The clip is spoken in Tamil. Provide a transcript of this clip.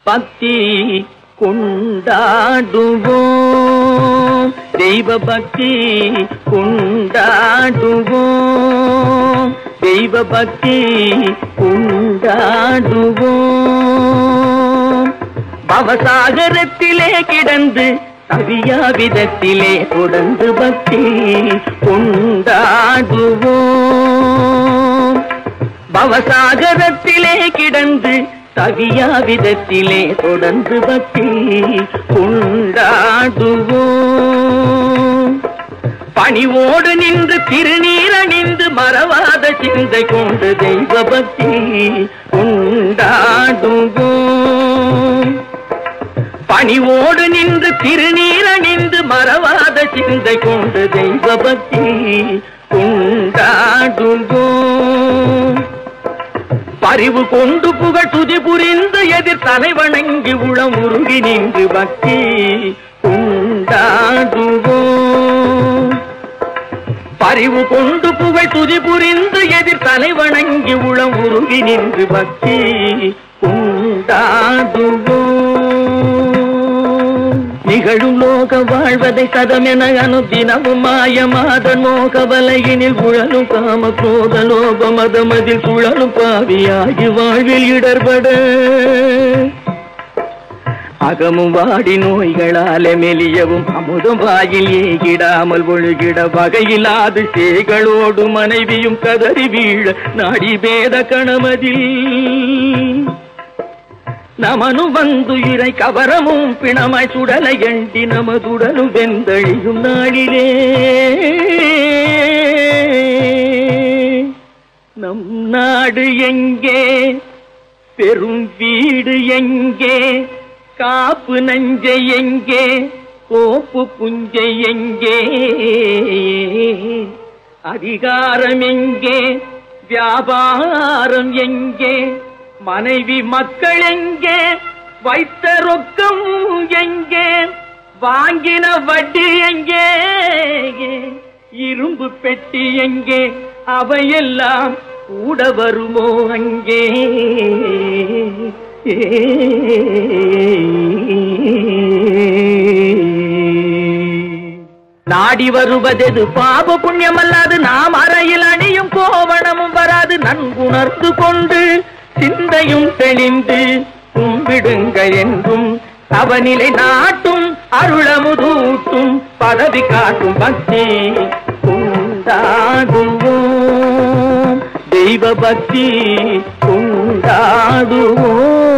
பக்தி கொண்டாடுவோம் தெய்வ பக்தி கொண்டாடுவோம் தெய்வ பக்தி கொண்டாடுவோம் பவசாகரத்திலே கிடந்து அவியா விதத்திலே தொடர்ந்து பக்தி கொண்டாடுவோம் பவசாகரத்திலே கிடந்து தவியா விதத்திலே தொடர்ந்து பக்தி கொண்டாடுவோம் பணிவோடு நின்று திருநீரணிந்து மறவாத சிந்தை கொண்டு தெய்வ பக்தி கொண்டாடுவோம் பணிவோடு நின்று திருநீரணிந்து மறவாத சிந்தை கொண்டு தெய்வ பக்தி கொண்டாடுவோம் பரிவு கொண்டு புகழ் துதி புரிந்து எதிர் தலை வணங்கி உளம் உருகி நின்று பக்தி கொண்டாடுவோம் பரிவு கொண்டு புகழ் துதி புரிந்து எதிர் தலை வணங்கி உளம் உருகி நின்று பக்தி கொண்டாடுவோம் நிகழும் லோக வாழ்வதை சதமென அனுதினமும் மாயமாத மோக வலையினில் உழலும் காம குரோத லோக மதமதில் சுழலும் பாவியாகி வாழ்வில் இடர்பட அகமும் வாடி நோய்களாலே மெலியவும் அமுதம் வாயில் ஏகிடாமல் ஒழுகிட வகையில்லாது சேகளோடு மனைவியும் கதறி வீழ நாடி பேத கணமதில் நமனு வந்து இறை கவரமும் பிணமாய் சுடலை எண்டி நமதுடலும் வெந்தழியும் நாளிலே நம் நாடு எங்கே பெரும் வீடு எங்கே காப்பு நஞ்சை எங்கே கோப்பு புஞ்சை எங்கே அதிகாரம் எங்கே வியாபாரம் எங்கே மனைவி மக்கள் எங்கே வைத்த ரொக்கம் எங்கே வாங்கின வட்டி எங்கே இரும்பு பெட்டி எங்கே அவையெல்லாம் கூட வருமோ அங்கே நாடி வருவதெது பாப புண்ணியமல்லாது நாம் அறையில் அணியும் கோவணமும் வராது நன்குணர்ந்து கொண்டு சிந்தையும் தெளிந்து கும்பிடுங்க என்றும் அவனிலை நாட்டும் அருளமுதூட்டும் பதவி காட்டும் பக்தி கொண்டாடுவோம் தெய்வ பக்தி கொண்டாடுவோம்